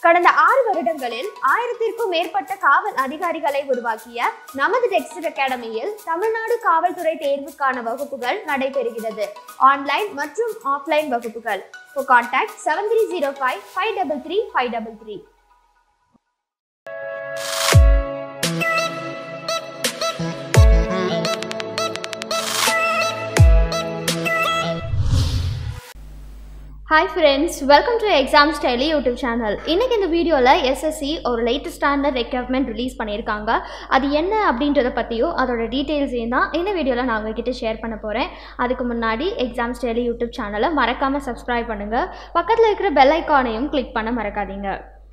கடந்த ஆறு வருடங்களில் ஆயிரத்திற்கும் மேற்பட்ட காவல் அதிகாரிகளை உருவாக்கிய நமது டெக்ஸ்ட் அகாடமியில் தமிழ்நாடு காவல்துறை தேர்வுக்கான வகுப்புகள் நடைபெறுகிறது ஆன்லைன் மற்றும் ஆஃப்லைன் வகுப்புகள் contact seven three zero five five double three five double three hi friends welcome to exam styly YouTube channel இன்றைக்கி இந்த வீடியோவில் எஸ்எஸ்சி ஒரு லேட்டஸ்டான ரெக்யர்மெண்ட் ரிலீஸ் பண்ணியிருக்காங்க அது என்ன அப்படின்றத பற்றியும் அதோட டீட்டெயில்ஸையும் தான் இந்த வீடியோவில் நான் உங்ககிட்ட ஷேர் பண்ண போகிறேன் அதுக்கு முன்னாடி எக்ஸாம் ஸ்டைலி யூடியூப் சேனலை மறக்காமல் சப்ஸ்கிரைப் பண்ணுங்கள் பக்கத்தில் இருக்கிற பெல் ஐக்கானையும் கிளிக் பண்ண மறக்காதீங்க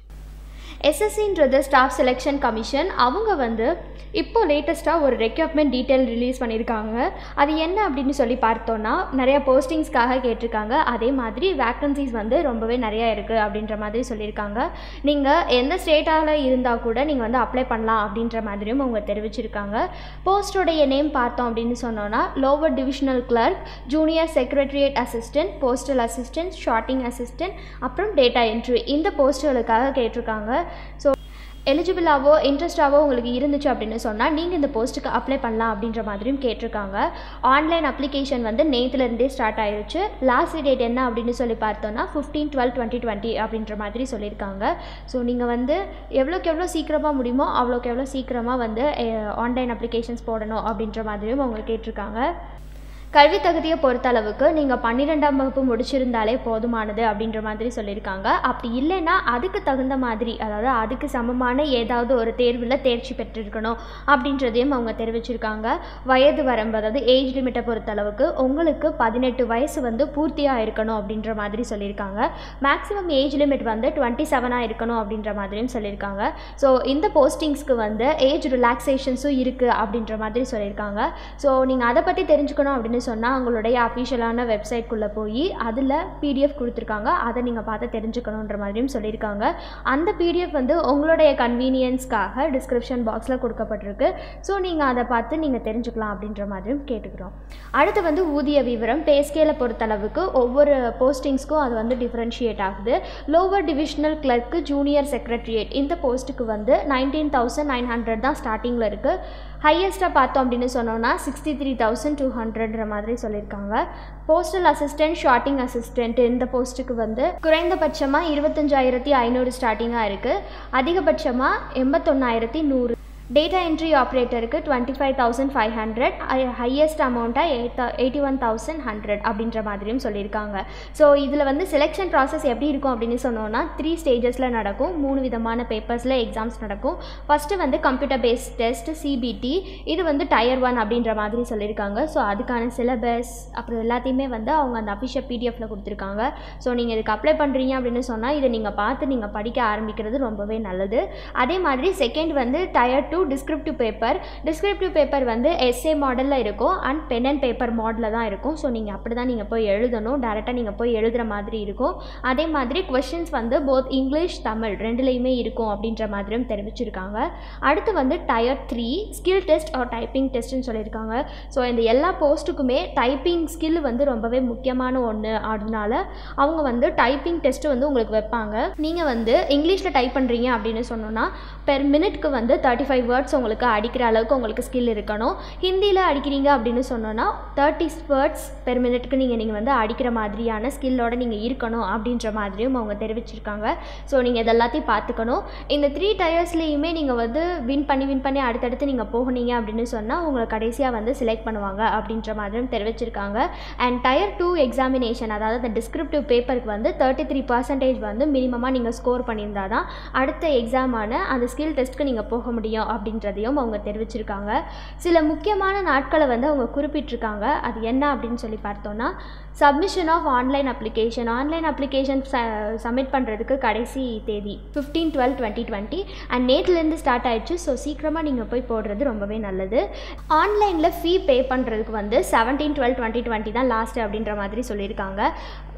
எஸ்எஸ்சின்றது ஸ்டாஃப் செலெக்ஷன் கமிஷன் அவங்க வந்து இப்போ லேட்டஸ்ட்டாக ஒரு ரெக்யர்மெண்ட் டீட்டெயில் ரிலீஸ் பண்ணியிருக்காங்க அது என்ன அப்படின்னு சொல்லி பார்த்தோன்னா நிறைய போஸ்டிங்ஸ்க்காக கேட்டிருக்காங்க அதே மாதிரி வேக்கன்சிஸ் வந்து ரொம்பவே நிறையா இருக்குது அப்படின்ற மாதிரி சொல்லியிருக்காங்க நீங்கள் எந்த ஸ்டேட்டால் இருந்தால் கூட நீங்கள் வந்து அப்ளை பண்ணலாம் அப்படின்ற மாதிரியும் அவங்க தெரிவிச்சிருக்காங்க போஸ்டோடைய நேம் பார்த்தோம் அப்படின்னு சொன்னோன்னா lower divisional clerk junior secretariat assistant postal assistant sorting assistant அப்புறம் டேட்டா என்ட்ரி இந்த போஸ்ட்டுகளுக்காக கேட்டிருக்காங்க ஸோ எலிஜிபிளாவோ இன்ட்ரெஸ்டாவோ உங்களுக்கு இருந்துச்சு அப்படின்னு சொன்னால் நீங்கள் இந்த போஸ்ட்டுக்கு அப்ளை பண்ணலாம் அப்படின்ற மாதிரியும் கேட்டிருக்காங்க ஆன்லைன் அப்ளிகேஷன் வந்து நேற்றுலேருந்தே ஸ்டார்ட் ஆயிருச்சு லாஸ்ட் டேட் என்ன அப்படின்னு சொல்லி பார்த்தோன்னா ஃபிஃப்டீன் டுவெல் டுவெண்ட்டி டுவெண்ட்டி அப்படின்ற மாதிரி சொல்லியிருக்காங்க ஸோ நீங்கள் வந்து எவ்வளோக்கு எவ்வளோ சீக்கிரமாக முடியுமோ அவ்வளோக்கு எவ்வளோ சீக்கிரமாக வந்து ஆன்லைன் அப்ளிகேஷன்ஸ் போடணும் அப்படின்ற மாதிரியும் அவங்க கேட்டிருக்காங்க கல்வி தகுதியை பொறுத்தளவுக்கு நீங்கள் பன்னிரெண்டாம் வகுப்பு முடிச்சிருந்தாலே போதுமானது அப்படின்ற மாதிரி சொல்லியிருக்காங்க அப்படி இல்லைன்னா அதுக்கு தகுந்த மாதிரி அதாவது அதுக்கு சமமான ஏதாவது ஒரு தேர்வில் தேர்ச்சி பெற்றிருக்கணும் அப்படின்றதையும் அவங்க தெரிவிச்சிருக்காங்க வயது வரம்பு அதாவது ஏஜ் லிமிட்டை பொறுத்தளவுக்கு உங்களுக்கு பதினெட்டு வயசு வந்து பூர்த்தியாக இருக்கணும் அப்படின்ற மாதிரி சொல்லியிருக்காங்க மேக்ஸிமம் ஏஜ் லிமிட் வந்து டுவெண்ட்டி செவனாக இருக்கணும் அப்படின்ற மாதிரியும் சொல்லியிருக்காங்க ஸோ இந்த போஸ்டிங்ஸ்க்கு வந்து ஏஜ் ரிலாக்ஸேஷன்ஸும் இருக்குது அப்படின்ற மாதிரி சொல்லியிருக்காங்க ஸோ நீங்கள் அதை பற்றி தெரிஞ்சுக்கணும் அப்படின்னு சொன்னால் அவங்களுடைய அஃபிஷியலான வெப்சைட்குள்ளே போய் அதில் பிடிஎஃப் கொடுத்துருக்காங்க அதை நீங்கள் பார்த்து தெரிஞ்சுக்கணுன்ற மாதிரியும் சொல்லியிருக்காங்க அந்த பிடிஎஃப் வந்து உங்களுடைய கன்வீனியன்ஸ்க்காக டிஸ்கிரிப்ஷன் பாக்ஸில் கொடுக்கப்பட்டிருக்கு ஸோ நீங்கள் அதை பார்த்து நீங்கள் தெரிஞ்சுக்கலாம் அப்படின்ற மாதிரியும் கேட்டுக்கிறோம் அடுத்து வந்து ஊதிய விவரம் பேஸ்கேலை பொறுத்தளவுக்கு ஒவ்வொரு போஸ்டிங்ஸ்க்கும் அது வந்து டிஃப்ரென்ஷியேட் ஆகுது lower divisional clerk junior secretariat இந்த போஸ்ட்டுக்கு வந்து நைன்டீன் தௌசண்ட் நைன் ஹண்ட்ரட் தான் ஸ்டார்டிங்கில் இருக்குது ஹையஸ்ட்டாக பார்த்தோம் அப்படின்னு சொன்னோன்னா சிக்ஸ்டி த்ரீ தௌசண்ட் டூ ஹண்ட்ரட்ன்ற மாதிரி சொல்லியிருக்காங்க போஸ்டல் அசிஸ்டன்ட் ஷார்ட்டிங் அசிஸ்டன்ட் இந்த போஸ்ட்டுக்கு வந்து குறைந்தபட்சமாக இருபத்தஞ்சாயிரத்தி ஐநூறு ஸ்டார்டிங்காக இருக்குது அதிகபட்சமாக எண்பத்தொன்னாயிரத்தி நூறு டேட்டா என்ட்ரி ஆப்ரேட்டருக்கு twenty five thousand five hundred highest அமௌண்ட்டாக eight eighty one thousand hundred அப்படின்ற மாதிரியும் சொல்லியிருக்காங்க ஸோ இதில் வந்து செலெக்ஷன் ப்ராசஸ் எப்படி இருக்கும் அப்படின்னு சொன்னோன்னா த்ரீ ஸ்டேஜஸில் நடக்கும் மூணு விதமான பேப்பர்ஸில் எக்ஸாம்ஸ் நடக்கும் ஃபஸ்ட்டு வந்து கம்ப்யூட்டர் பேஸ்ட் டெஸ்ட் சிபிடி இது வந்து டயர் ஒன் அப்படின்ற மாதிரி சொல்லியிருக்காங்க ஸோ அதுக்கான சிலபஸ் அப்புறம் எல்லாத்தையுமே வந்து அவங்க அந்த அஃபிஷியல் பிடிஎஃப்பில் கொடுத்துருக்காங்க ஸோ நீங்கள் இதுக்கு அப்ளை பண்ணுறீங்க அப்படின்னு சொன்னால் இதை நீங்கள் பார்த்து நீங்கள் படிக்க ஆரம்பிக்கிறது ரொம்பவே நல்லது அதே மாதிரி செகண்ட் வந்து tier two descriptive paper descriptive paper வந்து எஸ்ஏ மாடலில் இருக்கும் அண்ட் பென் அண்ட் பேப்பர் மாடலில் தான் இருக்கும் ஸோ நீங்கள் அப்படி தான் நீங்கள் போய் எழுதணும் டேரெக்டாக நீங்கள் போய் எழுதுகிற மாதிரி இருக்கும் அதே மாதிரி கொஷின்ஸ் வந்து போத் இங்கிலீஷ் தமிழ் ரெண்டுலேயுமே இருக்கும் அப்படின்ற மாதிரியும் தெரிவிச்சிருக்காங்க அடுத்து வந்து tier three skill test or typing டெஸ்ட்னு சொல்லியிருக்காங்க ஸோ இந்த எல்லா போஸ்ட்டுக்குமே டைப்பிங் ஸ்கில் வந்து ரொம்பவே முக்கியமான ஒன்று அதனால அவங்க வந்து டைப்பிங் டெஸ்ட்டு வந்து உங்களுக்கு வைப்பாங்க நீங்கள் வந்து இங்கிலீஷில் டைப் பண்ணுறீங்க அப்படின்னு சொன்னோன்னா பெர் மினிட்க்கு வந்து தேர்ட்டி ஃபைவ் வேர்ட்ஸ் உங்களுக்கு அடிக்கிற அளவுக்கு உங்களுக்கு ஸ்கில் இருக்கணும் ஹிந்தியில் அடிக்கிறீங்க அப்படின்னு சொன்னோன்னா தேர்ட்டி வேர்ட்ஸ் பெர் மினிட்க்கு நீங்கள் நீங்கள் வந்து அடிக்கிற மாதிரியான ஸ்கில்லோட நீங்கள் இருக்கணும் அப்படின்ற மாதிரியும் அவங்க தெரிவிச்சிருக்காங்க ஸோ நீங்கள் இதெல்லாத்தையும் பார்த்துக்கணும் இந்த த்ரீ டயர்ஸ்லேயுமே நீங்கள் வந்து வின் பண்ணி வின் பண்ணி அடுத்தடுத்து நீங்கள் போனீங்க அப்படின்னு சொன்னால் உங்களை கடைசியாக வந்து செலக்ட் பண்ணுவாங்க அப்படின்ற மாதிரியும் தெரிவிச்சிருக்காங்க அண்ட் டயர் டூ எக்ஸாமினேஷன் அதாவது அந்த டிஸ்கிரிப்டிவ் பேப்பருக்கு வந்து தேர்ட்டி த்ரீ பர்சன்டேஜ் வந்து மினிமமாக நீங்கள் ஸ்கோர் பண்ணியிருந்தால் தான் அடுத்த எக்ஸாமான அந்த ஸ்கில் டெஸ்ட்டுக்கு நீங்கள் போக முடியும் அப்படின்றதையும் அவங்க தெரிவிச்சிருக்காங்க சில முக்கியமான நாட்களை வந்து அவங்க குறிப்பிட்டிருக்காங்க அது என்ன அப்படின்னு சொல்லி பார்த்தோன்னா submission of online application online application ச சப்மிட் பண்ணுறதுக்கு கடைசி தேதி fifteen twelve twenty twenty and நேற்றுலேருந்து ஸ்டார்ட் ஆயிடுச்சு ஸோ சீக்கிரமாக நீங்கள் போய் போடுறது ரொம்பவே நல்லது ஆன்லைனில் ஃபீ பே பண்ணுறதுக்கு வந்து செவன்டீன் டுவெல் டுவெண்ட்டி டுவெண்ட்டி தான் லாஸ்ட்டு அப்படின்ற மாதிரி சொல்லியிருக்காங்க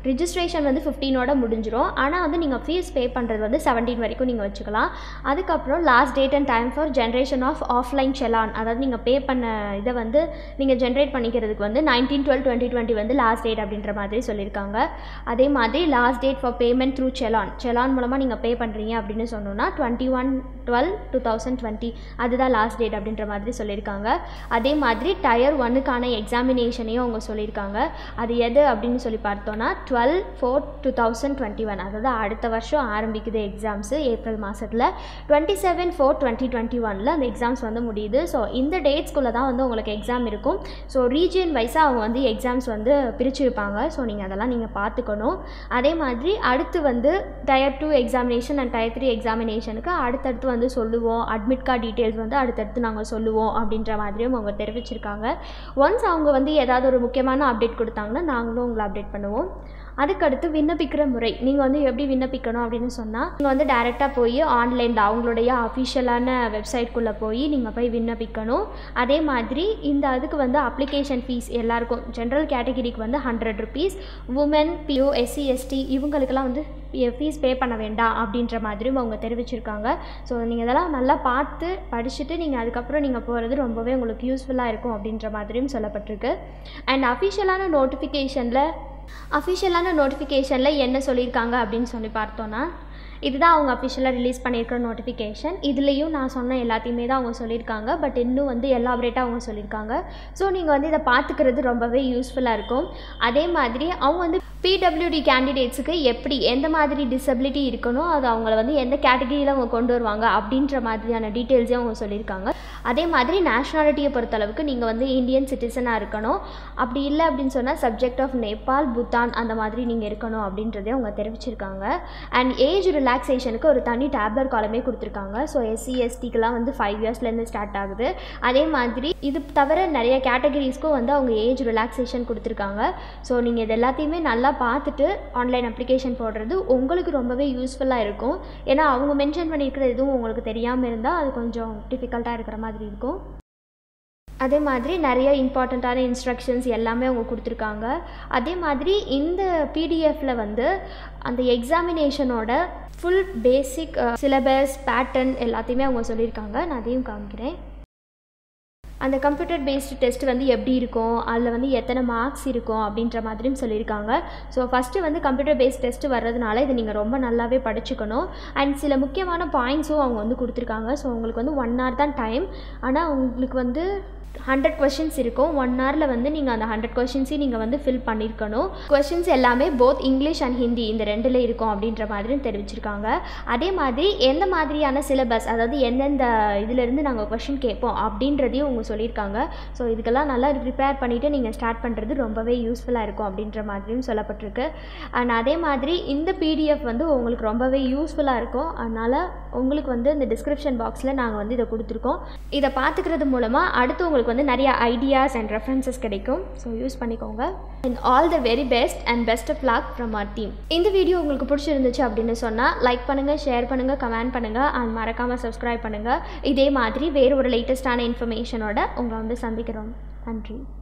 ரிஜிஸ்ட்ரேஷன் வந்து ஃபிஃப்டீனோட முடிஞ்சிடும் ஆனால் வந்து நீங்கள் ஃபீஸ் பே பண்ணுறது வந்து செவன்டீன் வரைக்கும் நீங்கள் வச்சுக்கலாம் அதுக்கப்புறம் last date and time for generation of offline challan அதாவது நீங்கள் பே பண்ண இதை வந்து நீங்கள் ஜென்ரேட் பண்ணிக்கிறதுக்கு வந்து நைன்டீன் டுவெல் டுவெண்ட்டி டுவெண்ட்டி வந்து லாஸ்ட் டேட் அப்படின்ற மாதிரி சொல்லியிருக்காங்க அதே மாதிரி last date for payment through challan challan மூலமாக நீங்கள் பே பண்ணுறீங்க அப்படின்னு சொன்னோன்னா twenty one twelve two thousand twenty அதுதான் லாஸ்ட் டேட் அப்படின்ற மாதிரி சொல்லியிருக்காங்க அதே மாதிரி டயர் ஒன்னுக்கான எக்ஸாமினேஷனையும் அவங்க சொல்லியிருக்காங்க அது எது அப்படின்னு சொல்லி பார்த்தோன்னா twelve four two thousand twenty one அதாவது அடுத்த வருஷம் ஆரம்பிக்குது எக்ஸாம்ஸு ஏப்ரல் மாதத்தில் twenty seven four twenty twenty ஒனில் அந்த எக்ஸாம்ஸ் வந்து முடியுது ஸோ இந்த டேட்ஸ்குள்ளே தான் வந்து உங்களுக்கு எக்ஸாம் இருக்கும் ஸோ ரீஜியன் வைஸாக அவங்க வந்து எக்ஸாம்ஸ் வந்து பிரிச்சிருப்பாங்க ஸோ நீங்கள் அதெல்லாம் நீங்கள் பார்த்துக்கணும் அதே மாதிரி அடுத்து வந்து tier two examination and tier three எக்ஸாமினேஷனுக்கு அடுத்தடுத்து வந்து சொல்லுவோம் அட்மிட் கார்டு டீட்டெயில்ஸ் வந்து அடுத்தடுத்து நாங்கள் சொல்லுவோம் அப்படின்ற மாதிரியும் அவங்க தெரிவிச்சிருக்காங்க ஒன்ஸ் அவங்க வந்து ஏதாவது ஒரு முக்கியமான அப்டேட் கொடுத்தாங்கன்னா நாங்களும் உங்களை அப்டேட் பண்ணுவோம் அதுக்கடுத்து விண்ணப்பிக்கிற முறை நீங்கள் வந்து எப்படி விண்ணப்பிக்கணும் அப்படின்னு சொன்னால் நீங்கள் வந்து டைரெக்டாக போய் ஆன்லைனில் அவங்களுடைய அஃபிஷியலான வெப்சைட்குள்ளே போய் நீங்கள் போய் விண்ணப்பிக்கணும் அதே மாதிரி இந்த அதுக்கு வந்து அப்ளிகேஷன் ஃபீஸ் எல்லாருக்கும் ஜென்ரல் கேட்டகிரிக்கு வந்து hundred rupees women PO SC ST இவங்களுக்கெல்லாம் வந்து ஃபீஸ் பே பண்ண வேண்டாம் அப்படின்ற மாதிரியும் அவங்க தெரிவிச்சிருக்காங்க ஸோ நீங்கள் இதெல்லாம் நல்லா பார்த்து படிச்சுட்டு நீங்கள் அதுக்கப்புறம் நீங்கள் போகிறது ரொம்பவே உங்களுக்கு யூஸ்ஃபுல்லாக இருக்கும் அப்படின்ற மாதிரியும் சொல்லப்பட்டிருக்கு அண்ட் அஃபிஷியலான நோட்டிஃபிகேஷனில் அஃபிஷியலான நோட்டிஃபிகேஷனில் என்ன சொல்லியிருக்காங்க அப்படின்னு சொல்லி பார்த்தோன்னா இதுதான் அவங்க அஃபிஷியலாக ரிலீஸ் பண்ணியிருக்கிற நோட்டிஃபிகேஷன் இதுலேயும் நான் சொன்ன எல்லாத்தையுமே தான் அவங்க சொல்லியிருக்காங்க பட் இன்னும் வந்து எலாபரேட்டாக அவங்க சொல்லியிருக்காங்க ஸோ நீங்கள் வந்து இதை பார்த்துக்கிறது ரொம்பவே யூஸ்ஃபுல்லாக இருக்கும் அதே மாதிரி அவங்க வந்து பிடபிள்யூடி கேண்டிடேட்ஸுக்கு எப்படி எந்த மாதிரி டிசபிலிட்டி இருக்கணும் அது அவங்கள வந்து எந்த கேட்டகிரியில் அவங்க கொண்டு வருவாங்க அப்படின்ற மாதிரியான டீட்டெயில்ஸையும் அவங்க சொல்லியிருக்காங்க அதே மாதிரி நேஷ்னாலிட்டியை பொறுத்தளவுக்கு நீங்கள் வந்து இந்தியன் சிட்டிசனாக இருக்கணும் அப்படி இல்லை அப்படின்னு சொன்னால் சப்ஜெக்ட் ஆஃப் நேபாள் பூட்டான் அந்த மாதிரி நீங்கள் இருக்கணும் அப்படின்றதையும் அவங்க தெரிவிச்சிருக்காங்க அண்ட் ஏஜ் ரிலாக்ஸேஷனுக்கு ஒரு தனி டேப்லர் காலமே கொடுத்துருக்காங்க ஸோ எஸ்சி எஸ்டிக்கெலாம் வந்து ஃபைவ் இயர்ஸ்லேருந்து ஸ்டார்ட் ஆகுது அதே மாதிரி இது தவிர நிறைய கேட்டகரிஸ்க்கும் வந்து அவங்க ஏஜ் ரிலாக்ஸேஷன் கொடுத்துருக்காங்க ஸோ நீங்கள் இது எல்லாத்தையுமே நல்லா பார்த்துட்டு ஆன்லைன் அப்ளிகேஷன் போடுறது உங்களுக்கு ரொம்பவே யூஸ்ஃபுல்லாக இருக்கும் ஏன்னா அவங்க மென்ஷன் பண்ணியிருக்கிற எதுவும் உங்களுக்கு தெரியாமல் இருந்தால் அது கொஞ்சம் டிஃபிகல்ட்டாக இருக்கிற மாதிரி இருக்கும் அதே மாதிரி நிறைய இம்பார்ட்டண்ட்டான இன்ஸ்ட்ரக்ஷன்ஸ் எல்லாமே அவங்க கொடுத்துருக்காங்க அதே மாதிரி இந்த பிடிஎஃப்பில் வந்து அந்த எக்ஸாமினேஷனோட ஃபுல் பேசிக் சிலபஸ் பேட்டர்ன் எல்லாத்தையுமே அவங்க சொல்லியிருக்காங்க நான் அதையும் காமிக்கிறேன் அந்த கம்ப்யூட்டர் பேஸ்டு டெஸ்ட் வந்து எப்படி இருக்கும் அதில் வந்து எத்தனை மார்க்ஸ் இருக்கும் அப்படின்ற மாதிரியும் சொல்லியிருக்காங்க ஸோ ஃபஸ்ட்டு வந்து கம்ப்யூட்டர் பேஸ்ட் டெஸ்ட் வர்றதுனால இதை நீங்கள் ரொம்ப நல்லாவே படிச்சுக்கணும் அண்ட் சில முக்கியமான பாயிண்ட்ஸும் அவங்க வந்து கொடுத்துருக்காங்க ஸோ உங்களுக்கு வந்து ஒன் ஹவர் தான் டைம் ஆனால் உங்களுக்கு வந்து ஹண்ட்ரட் கொஷின்ஸ் இருக்கும் ஒன் ஹவரில் வந்து நீங்கள் அந்த ஹண்ட்ரட் கொஷின்ஸையும் நீங்கள் வந்து ஃபில் பண்ணியிருக்கணும் கொஷின்ஸ் எல்லாமே போத் இங்கிலீஷ் அண்ட் ஹிந்தி இந்த ரெண்டில் இருக்கும் அப்படின்ற மாதிரியும் தெரிவிச்சிருக்காங்க அதே மாதிரி எந்த மாதிரியான சிலபஸ் அதாவது எந்தெந்த இதிலேருந்து நாங்கள் கொஷின் கேட்போம் அப்படின்றதையும் அவங்க சொல்லியிருக்காங்க ஸோ இதுக்கெல்லாம் நல்லா ப்ரிப்பேர் பண்ணிவிட்டு நீங்கள் ஸ்டார்ட் பண்ணுறது ரொம்பவே யூஸ்ஃபுல்லாக இருக்கும் அப்படின்ற மாதிரியும் சொல்லப்பட்டிருக்கு அண்ட் அதே மாதிரி இந்த பிடிஎஃப் வந்து உங்களுக்கு ரொம்பவே யூஸ்ஃபுல்லாக இருக்கும் அதனால் உங்களுக்கு வந்து இந்த டிஸ்கிரிப்ஷன் பாக்ஸில் நாங்கள் வந்து இதை கொடுத்துருக்கோம் இதை பார்த்துக்கிறது மூலமாக அடுத்து உங்களுக்கு வந்து நிறைய ஐடியாஸ் அண்ட் ரெஃபரன்சஸ் கிடைக்கும் ஸோ யூஸ் பண்ணிக்கோங்க and all the very best and best of luck from our team இந்த வீடியோ உங்களுக்கு பிடிச்சிருந்துச்சு அப்படின்னு சொன்னால் லைக் பண்ணுங்கள் ஷேர் பண்ணுங்கள் கமெண்ட் பண்ணுங்கள் அண்ட் மறக்காமல் சப்ஸ்கிரைப் பண்ணுங்கள் இதே மாதிரி வேறு ஒரு லேட்டஸ்ட்டான இன்ஃபர்மேஷனோட உங்களை வந்து சந்திக்கிறோம் நன்றி